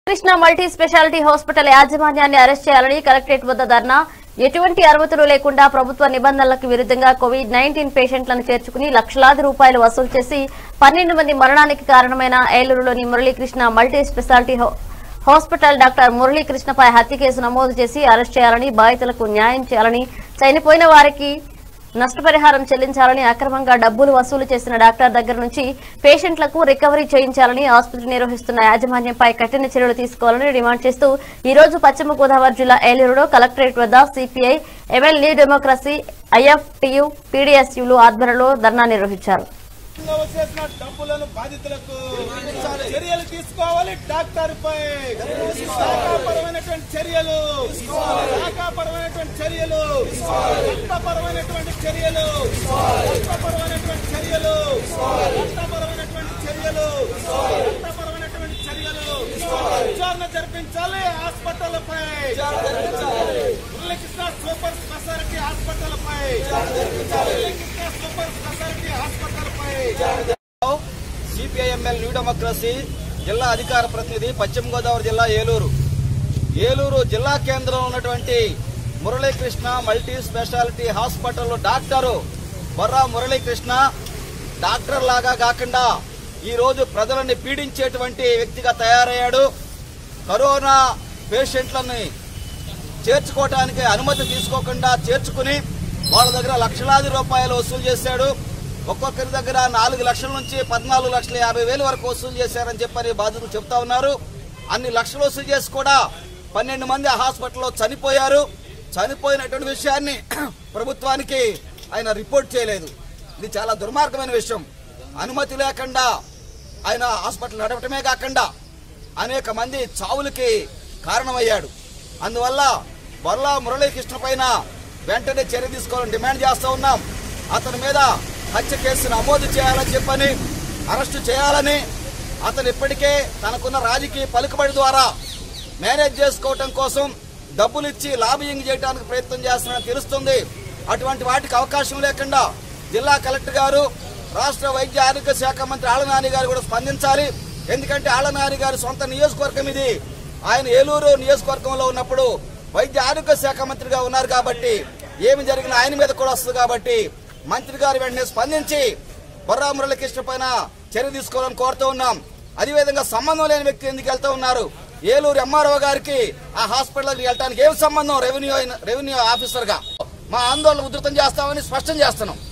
Krishna multi specialty hospital యాజమాన్యాన్ని arrest చేయాలని collectorate వద్ద ధర్నా ఎటువంటి అనుమతులు లేకుండా ప్రభుత్వ నిబంధనలకు విరుద్ధంగా కోవిడ్ నైన్టీన్ పేషెంట్లను చేర్చుకుని లక్షలాది రూపాయలు వసూలు చేసి పన్నెండు మంది మరణానికి కారణమైన ఏలూరులోని మురళీకృష్ణ మల్టీ స్పెషాలిటీ హా- హాస్పిటల్ డాక్టర్ మురళీకృష్ణపై హత్య కేసు నమోదు చేసి అరెస్ట్ చేయాలని బాధితులకు న్యాయం చేయాలని చనిపోయిన వారికి నష్టపరిహారం చెల్లించాలని అక్రమంగా డబ్బులు వసూలు చేసిన డాక్టర్ దగ్గర నుంచి పేషెంట్లకు రికవరీ చేయించాలని ఆసుపత్రి నిర్వహిస్తున్న యాజమాన్యంపై కఠిన చర్యలు తీసుకోవాలని డిమాండ్ చేస్తూ ఈ రోజు పశ్చిమ గోదావరి జిల్లా ఏలూరులో కలెక్టరేట్ వద్ద CPI ML New Democracy IFTU పీడీఎస్యులు ఆధ్వర్యంలో ధర్నా నిర్వహించారు ఇంకా వచ్చేసిన డబ్బులను బాధితులకు చర్యలు తీసుకోవాలి డాక్టర్ పై శాఖాపరమైనటువంటి చర్యలు శాఖాపరమైనటువంటి చర్యలు చట్టపరమైనటువంటి చర్యలు చట్టపరమైనటువంటి చర్యలు చట్టపరమైనటువంటి చర్యలు చట్టపరమైనటువంటి చర్యలు విచారణ జరిపించాలి హాస్పిటల్పై మురళీకృష్ణ సూపర్ స్పెషాలిటీ హాస్పిటల్పై మురళీకృష్ణ సూపర్ స్పెషాలిటీ హాస్పిటల్పై సిపిఐఎంఎల్ న్యూ డెమోక్రసీ జిల్లా అధికార ప్రతినిధి పశ్చిమ గోదావరి జిల్లా ఏలూరు ఏలూరు జిల్లా కేంద్రంలో ఉన్నటువంటి Muralikrishna multi specialty hospital doctor Borra Muralikrishna doctor లాగా కాకుండా ఈ రోజు ప్రజలని పీడించేటువంటి వ్యక్తిగా తయారయ్యాడు కరోనా పేషెంట్లని చేర్చుకోవటానికి అనుమతి తీసుకోకుండా చేర్చుకుని వాళ్ళ దగ్గర లక్షలాది రూపాయలు వసూలు చేశాడు ఒక్కొక్కరి దగ్గర నాలుగు లక్షల నుంచి పద్నాలుగు లక్షల యాభై వేలు వరకు వసూలు చేశారని చెప్పని బాధితులు చెప్తా ఉన్నారు అన్ని లక్షలు వసూలు చేసి కూడా పన్నెండు మంది ఆ హాస్పిటల్లో చనిపోయారు చనిపోయినటువంటి విషయాన్ని ప్రభుత్వానికి ఆయన రిపోర్ట్ చేయలేదు ఇది చాలా దుర్మార్గమైన విషయం అనుమతి లేకుండా ఆయన హాస్పిటల్ నడపటమే కాకుండా అనేక మంది చావులకి కారణమయ్యాడు అందువల్ల బొర్లా మురళీకృష్ణ పైన వెంటనే చర్య తీసుకోవాలని డిమాండ్ చేస్తా ఉన్నాం అతని మీద హత్య కేసు నమోదు చేయాలని చెప్పని అరెస్టు చేయాలని అతను ఇప్పటికే తనకున్న రాజకీయ పలుకుబడి ద్వారా మేనేజ్ చేసుకోవటం కోసం డబ్బులు ఇచ్చి లాబియింగ్ చేయడానికి ప్రయత్నం చేస్తున్నారని తెలుస్తుంది అటువంటి వాటికి అవకాశం లేకుండా జిల్లా కలెక్టర్ గారు రాష్ట్ర వైద్య ఆరోగ్య శాఖ మంత్రి ఆళ్లనాని గారు కూడా స్పందించాలి ఎందుకంటే ఆళ్లనాని గారి సొంత నియోజకవర్గం ఇది ఆయన ఏలూరు నియోజకవర్గంలో ఉన్నప్పుడు వైద్య ఆరోగ్య శాఖ మంత్రిగా ఉన్నారు కాబట్టి ఏమి జరిగినా ఆయన మీద కూడా వస్తుంది కాబట్టి మంత్రి గారు వెంటనే స్పందించి బొర్రా మురళీకృష్ణ పైన చర్య తీసుకోవాలని కోరుతూ ఉన్నాం అదేవిధంగా సంబంధం లేని వ్యక్తి ఎందుకు వెళ్తూ ఉన్నారు ఏలూరు ఎంఆర్ఓ గారికి ఆ హాస్పిటల్కి వెళ్ళడానికి ఏం సంబంధం రెవెన్యూ అయిన- రెవెన్యూ ఆఫీసర్ గా మా ఆందోళన ఉధృతం చేస్తామని స్పష్టం చేస్తున్నాం